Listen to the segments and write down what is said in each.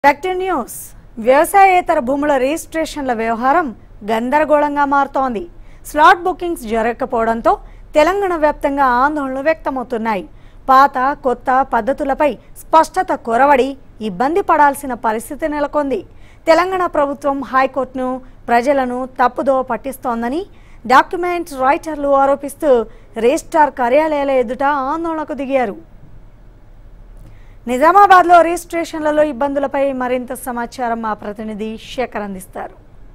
active news వ్యవసాయేతర భూముల రిజిస్ట్రేషన్ల వ్యవహారం గందరగోళంగా మారుతోంది స్లాట్ బుకింగ్స్ జరగకపోవడంతో తెలంగాణ వ్యాప్తంగా ఆందోళనలు వ్యక్తమవుతున్నాయి పాత కొత్త పద్ధతులపై స్పష్టత కొరవడి ఇబ్బంది పడాల్సిన పరిస్థితి నెలకొంది తెలంగాణ ప్రభుత్వం హైకోర్టును ప్రజలను తప్పుదోవ పట్టిస్తోందని డాక్యుమెంట్ రైటర్లు ఆరోపిస్తూ రిజిస్ట్రార్ కార్యాలయాల ఎదుట ఆందోళనకు దిగారు నిజామాబాద్లో రిజిస్ట్రేషన్లలో ఇబ్బందులపై మరింత సమాచారం మా ప్రతినిధి శేఖర్ అందిస్తారు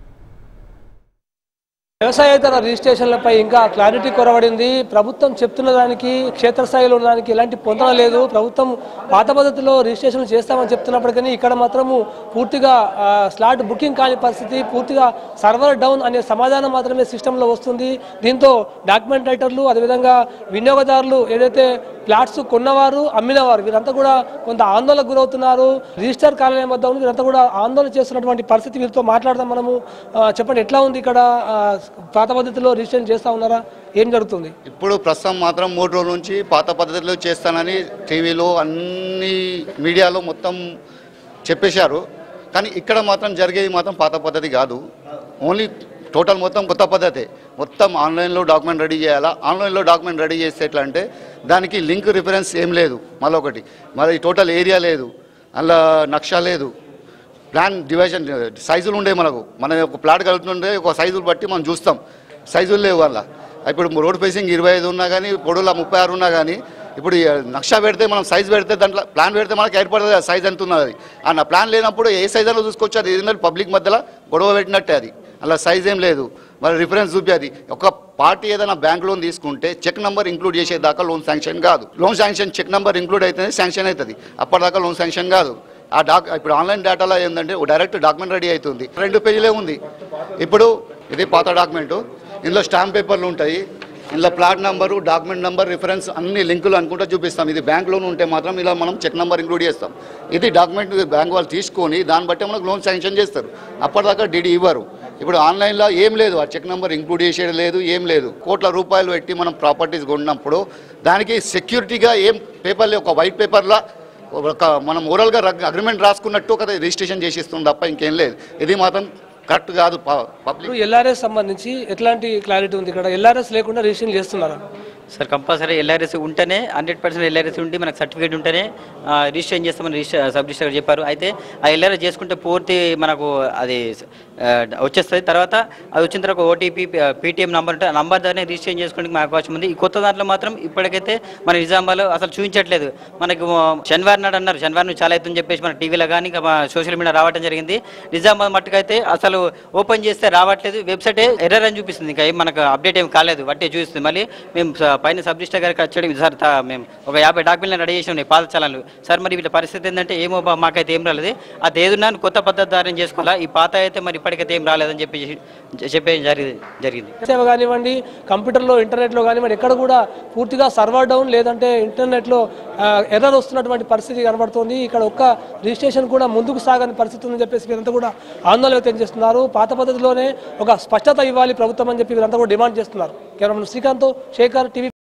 వ్యవసాయేతర రిజిస్ట్రేషన్లపై ఇంకా క్లారిటీ కొరవడింది ప్రభుత్వం చెప్తున్న దానికి క్షేత్రస్థాయిలో ఉన్న దానికి ఎలాంటి పొందడం లేదు ప్రభుత్వం పాత పద్ధతిలో రిజిస్ట్రేషన్ చేస్తామని చెప్తున్నప్పటికీ ఇక్కడ మాత్రము పూర్తిగా ఆ, స్లాట్ బుకింగ్ కాని పరిస్థితి పూర్తిగా సర్వర్ డౌన్ అనే సమాధానం మాత్రమే సిస్టంలో వస్తుంది దీంతో డాక్యుమెంట్ రైటర్లు అదేవిధంగా వినియోగదారులు ఏదైతే ప్లాట్స్ కొన్నవారు అమ్మినవారు వీరంతా కూడా కొంత ఆందోళనకు గురవుతున్నారు రిజిస్టర్ కార్యాలయం వద్ద ఉంది వీరంతా కూడా ఆందోళన చేస్తున్నటువంటి పరిస్థితి వీరితో మాట్లాడదాం మనము ఆ, చెప్పండి ఎట్లా ఉంది ఇక్కడ ఆ, పాత పద్ధతిలో రిజిస్ట్రేషన్ చేస్తా ఉన్నారా ఏం జరుగుతుంది ఇప్పుడు ప్రస్తుతం మాత్రం మూడు రోజుల నుంచి పాత పద్ధతిలో చేస్తానని టీవీలో అన్ని మీడియాలో మొత్తం చెప్పేశారు కానీ ఇక్కడ మాత్రం జరిగేది మాత్రం పాత పద్ధతి కాదు ఓన్లీ టోటల్ మొత్తం కొత్త పద్ధతే మొత్తం ఆన్లైన్లో డాక్యుమెంట్ రెడీ చేయాలా ఆన్లైన్లో డాక్యుమెంట్ రెడీ చేస్తే ఎట్లా అంటే దానికి లింక్ రిఫరెన్స్ ఏం లేదు మళ్ళీ ఒకటి మరి టోటల్ ఏరియా లేదు అందులో నక్షా లేదు ప్లాన్ డివిజన్ సైజులు ఉండే మనకు మన ఒక ప్లాట్ కలుగుతుండే ఒక సైజులు బట్టి మనం చూస్తాం సైజులు లేవు వల్ల ఇప్పుడు రోడ్ ఫేసింగ్ ఇరవై ఐదు ఉన్నా కానీ పొడుల ముప్పై ఆరు ఉన్నా కానీ ఇప్పుడు ఈ నక్షా పెడితే మనం సైజ్ పెడితే దాంట్లో ప్లాన్ పెడితే మనకి ఏర్పడుతుంది ఆ సైజ్ ఎంత ఉన్నది అది ఆ నా ప్లాన్ లేనప్పుడు ఏ సైజ్ అలో చూసుకోవచ్చు అది ఏంటంటే పబ్లిక్ మధ్యలో గొడవ పెట్టినట్టే అది అలా సైజ్ ఏం లేదు మరి రిఫరెన్స్ చూపి ఒక పార్టీ ఏదైనా బ్యాంక్ లోన్ తీసుకుంటే చెక్ నెంబర్ ఇంక్లూడ్ చేసేదాకా లోన్ శాంక్షన్ కాదు loan sanction cheque number include అయితేనే శాంక్షన్ అవుతుంది అప్పటిదాకా లోన్ శాంక్షన్ కాదు ఆ డాక్ ఇప్పుడు ఆన్లైన్ డేటాలో ఏంటంటే డైరెక్ట్ డాక్యుమెంట్ రెడీ అవుతుంది రెండు పేజీలే ఉంది ఇప్పుడు ఇది పాత డాక్యుమెంట్ ఇందులో స్టాంప్ పేపర్లు ఉంటాయి ఇందులో plot number document number reference అన్ని లింకులు అనుకుంటూ చూపిస్తాం ఇది బ్యాంక్ లోన్ ఉంటే మాత్రం ఇలా మనం చెక్ నెంబర్ ఇంక్లూడ్ చేస్తాం ఇది డాక్యుమెంట్ బ్యాంక్ వాళ్ళు తీసుకొని దాన్ని బట్టి మనకు లోన్ శాంక్షన్ చేస్తారు అప్పటిదాకా డిడి ఇవ్వరు ఇప్పుడు ఆన్లైన్లో ఏం లేదు ఆ చెక్ నెంబర్ ఇంక్లూడ్ చేసేది లేదు ఏం లేదు కోట్ల రూపాయలు పెట్టి మనం ప్రాపర్టీస్ కొన్నప్పుడు దానికి సెక్యూరిటీగా ఏం పేపర్లు ఒక వైట్ పేపర్లా ఒక మనం ఓరల్గా అగ్రిమెంట్ రాసుకున్నట్టు ఒక రిజిస్ట్రేషన్ చేసిస్తుంది తప్ప ఇంకేం లేదు ఇది మాత్రం కరెక్ట్ కాదు పబ్లిక్ ఇప్పుడు ఎల్ఆర్ఎస్ సంబంధించి ఎట్లాంటి క్లారిటీ ఉంది ఇక్కడ ఎల్ఆర్ఎస్ లేకుండా రిజిస్ట్రేషన్ చేస్తున్నారా సార్ కంపల్సరీ ఎల్ఆర్ఎస్ ఉంటేనే హండ్రెడ్ పర్సెంట్ ఎల్ఆర్ఎస్ ఉండి మనకు సర్టిఫికేట్ ఉంటేనే ఆ, రిజిస్ట్రేషన్ చేస్తామని రిజిస్టర్ సబ్ రిజిస్టర్ గారు చెప్పారు అయితే ఆ ఎల్ఆర్ఎస్ చేసుకుంటే పూర్తి మనకు అది ఆ, వచ్చేస్తుంది తర్వాత అది వచ్చిన తర్వాత ఓటీపీ పీటీఎం నంబర్ ఉంటే ఆ నంబర్ ద్వారానే రిజిస్ట్రేషన్ చేసుకోవడానికి మాకు అవకాశం ఉంది ఈ కొత్త దాంట్లో మాత్రం ఇప్పటికైతే మన నిజామాబాద్లో అసలు చూపించట్లేదు మనకు ఆ, శనివారం నాడు అన్నారు శనివారం నుంచి చాలా అవుతుందని చెప్పేసి మన టీవీలో కానీ ఇంకా మా సోషల్ మీడియా రావడం జరిగింది నిజామాబాద్ మట్టుకైతే అసలు ఓపెన్ చేస్తే రావట్లేదు వెబ్సైట్ ఎర్రర్ అని చూపిస్తుంది ఇంకా ఏం మనకు అప్డేట్ ఏం కాలేదు బట్టి చూపిస్తుంది మళ్ళీ మేము స- పైన సబ్ రిజిస్టర్ గారికి వచ్చాడు సార్ తా- మేము ఒక యాభై డాక్యుమెంట్లు రెడీ చేసి ఉన్నాయి పాత చలాన్లు సార్ మరి వీళ్ళ పరిస్థితి ఏంటంటే ఏమో బా- మాకైతే ఏం రాలేదు అది ఏదున్నా కొత్త పద్ధతి ద్వారా చేసుకోవాలా ఈ పాత అయితే మరి ఇప్పటికైతే ఏం రాలేదని చెప్పి చెప్పే జరిగింది జరిగింది సేవ కానివ్వండి కంప్యూటర్లో ఇంటర్నెట్లో కానివ్వండి ఎక్కడ కూడా పూర్తిగా సర్వర్ డౌన్ లేదంటే ఇంటర్నెట్లో ఎర్రర్ వస్తున్నటువంటి పరిస్థితి కనబడుతుంది ఇక్కడ ఒక్క రిజిస్ట్రేషన్ కూడా ముందుకు సాగని పరిస్థితి ఉందని చెప్పేసి వీరంతా కూడా ఆందోళన వ్యక్తం చేస్తున్నారు పాత పద్ధతిలోనే ఒక స్పష్టత ఇవ్వాలి ప్రభుత్వం అని చెప్పి వీరంతా కూడా డిమాండ్ చేస్తున్నారు కేవలం శ్రీకాంత్ శేఖర్ టీవీ